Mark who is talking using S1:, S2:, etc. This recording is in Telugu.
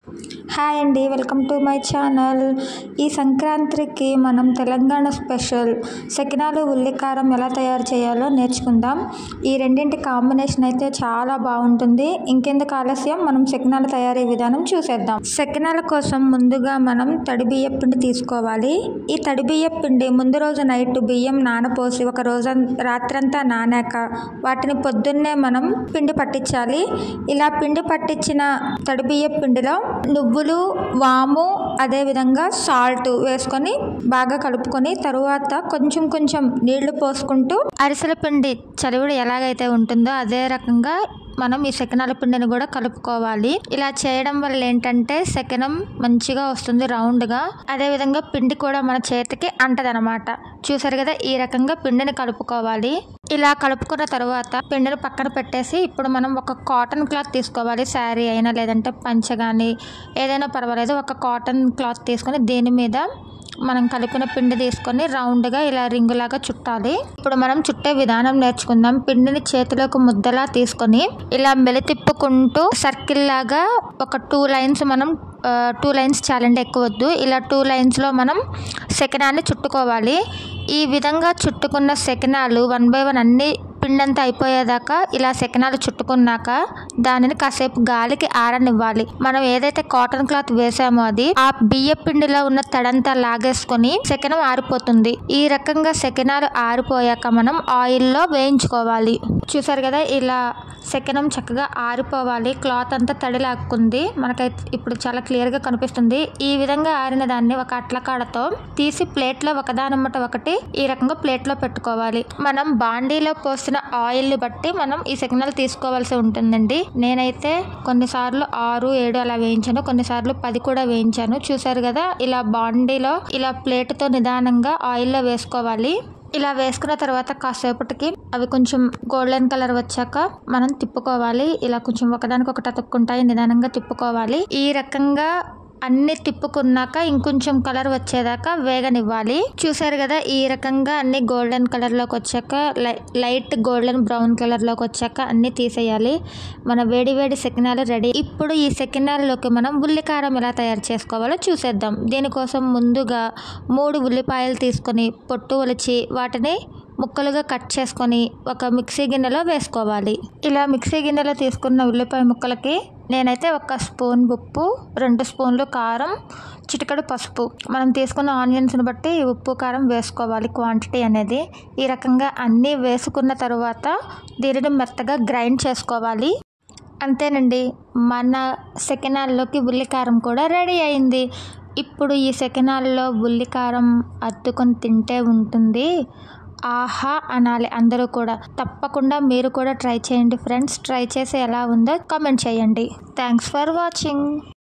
S1: హాయ్ అండి వెల్కమ్ టు మై ఛానల్ ఈ సంక్రాంతికి మనం తెలంగాణ స్పెషల్ సకినాలు ఉల్లికారం ఎలా తయారు చేయాలో నేర్చుకుందాం ఈ రెండింటి కాంబినేషన్ అయితే చాలా బాగుంటుంది ఇంకెందుకు ఆలస్యం మనం సకినాల తయారీ విధానం చూసేద్దాం సకినాల కోసం ముందుగా మనం తడి బియ్యం పిండి తీసుకోవాలి ఈ తడి బియ్యం పిండి ముందు రోజు నైట్ బియ్యం నానపోసి ఒక రోజు రాత్రంతా నానాక వాటిని పొద్దున్నే మనం పిండి పట్టించాలి ఇలా పిండి పట్టించిన తడి బియ్యం పిండిలో నువ్వులు వాము అదేవిధంగా సాల్ట్ వేసుకొని బాగా కలుపుకొని తరువాత కొంచెం కొంచెం నీళ్లు పోసుకుంటూ అరిసెల పిండి చలివిడి ఎలాగైతే ఉంటుందో అదే రకంగా మనం ఈ సెకనాల పిండిని కూడా కలుపుకోవాలి ఇలా చేయడం వల్ల ఏంటంటే సెకనం మంచిగా వస్తుంది రౌండ్గా అదేవిధంగా పిండి కూడా మన చేతికి అంటదనమాట చూసారు కదా ఈ రకంగా పిండిని కలుపుకోవాలి ఇలా కలుపుకున్న తర్వాత పిండిని పక్కన పెట్టేసి ఇప్పుడు మనం ఒక కాటన్ క్లాత్ తీసుకోవాలి శారీ అయినా లేదంటే పంచ కానీ ఏదైనా పర్వాలేదు ఒక కాటన్ క్లాత్ తీసుకొని దీని మీద మనం కలిపిన పిండి తీసుకొని రౌండ్గా ఇలా రింగులాగా చుట్టాలి ఇప్పుడు మనం చుట్టే విధానం నేర్చుకుందాం పిండిని చేతిలోకి ముద్దలా తీసుకొని ఇలా మెలితిప్పుకుంటూ సర్కిల్ లాగా ఒక టూ లైన్స్ మనం టూ లైన్స్ చాలండి ఎక్కువ వద్దు ఇలా టూ లైన్స్లో మనం సెకనాన్ని చుట్టుకోవాలి ఈ విధంగా చుట్టుకున్న సెకనాలు వన్ బై వన్ అన్ని పిండంతా అయిపోయేదాకా ఇలా సెకనాలు చుట్టుకున్నాక దానిని కాసేపు గాలికి ఆరనివ్వాలి మనం ఏదైతే కాటన్ క్లాత్ వేసామో అది ఆ బియ్య పిండిలో ఉన్న తడంతా లాగేసుకొని సెకనం ఆరిపోతుంది ఈ రకంగా సెకనాలు ఆరిపోయాక మనం ఆయిల్లో వేయించుకోవాలి చూసారు కదా ఇలా సెకనం చక్కగా ఆరిపోవాలి క్లాత్ అంతా తడి లాక్కుంది మనకైతే ఇప్పుడు చాలా క్లియర్గా కనిపిస్తుంది ఈ విధంగా ఆరిన దాన్ని ఒక అట్లకాడతో తీసి ప్లేట్లో ఒకదానమ్మట ఒకటి ఈ రకంగా ప్లేట్లో పెట్టుకోవాలి మనం బాండీలో పోసిన ఆయిల్ బట్టి మనం ఈ సెకనాలు తీసుకోవాల్సి ఉంటుందండి నేనైతే కొన్నిసార్లు ఆరు ఏడు అలా వేయించాను కొన్నిసార్లు పది కూడా వేయించాను చూసారు కదా ఇలా బాండీలో ఇలా ప్లేట్తో నిదానంగా ఆయిల్లో వేసుకోవాలి ఇలా వేసుకున్న తర్వాత కాసేపటికి అవి కొంచెం గోల్డెన్ కలర్ వచ్చాక మనం తిప్పుకోవాలి ఇలా కొంచెం ఒకదానికి ఒకటి అతుక్కుంటాయి నిదానంగా తిప్పుకోవాలి ఈ రకంగా అన్ని తిప్పుకున్నాక ఇంకొంచెం కలర్ వచ్చేదాకా వేగనివ్వాలి చూసారు కదా ఈ రకంగా అన్ని గోల్డెన్ కలర్లోకి వచ్చాక లైట్ గోల్డెన్ బ్రౌన్ కలర్లోకి వచ్చాక అన్ని తీసేయాలి మన వేడి వేడి సెకినాలు రెడీ ఇప్పుడు ఈ సెకినాల్లోకి మనం ఉల్లికారం ఎలా తయారు చేసుకోవాలో చూసేద్దాం దీనికోసం ముందుగా మూడు ఉల్లిపాయలు తీసుకొని పొట్టు ఒలిచి వాటిని ముక్కలుగా కట్ చేసుకొని ఒక మిక్సీ గిన్నెలో వేసుకోవాలి ఇలా మిక్సీ గిన్నెలో తీసుకున్న ఉల్లిపాయ ముక్కలకి నేనైతే ఒక స్పూన్ ఉప్పు రెండు స్పూన్లు కారం చిటికడు పసుపు మనం తీసుకున్న ఆనియన్స్ని బట్టి ఉప్పు కారం వేసుకోవాలి క్వాంటిటీ అనేది ఈ రకంగా అన్నీ వేసుకున్న తర్వాత దీనిని మెత్తగా గ్రైండ్ చేసుకోవాలి అంతేనండి మన సెకెనాల్లోకి ఉల్లికారం కూడా రెడీ అయింది ఇప్పుడు ఈ సెకెనాల్లో ఉల్లికారం అద్దుకొని తింటే ఉంటుంది ఆహా అనాలి అందరూ కూడా తప్పకుండా మీరు కూడా ట్రై చేయండి ఫ్రెండ్స్ ట్రై చేసి ఎలా ఉందో కామెంట్ చేయండి థ్యాంక్స్ ఫర్ వాచింగ్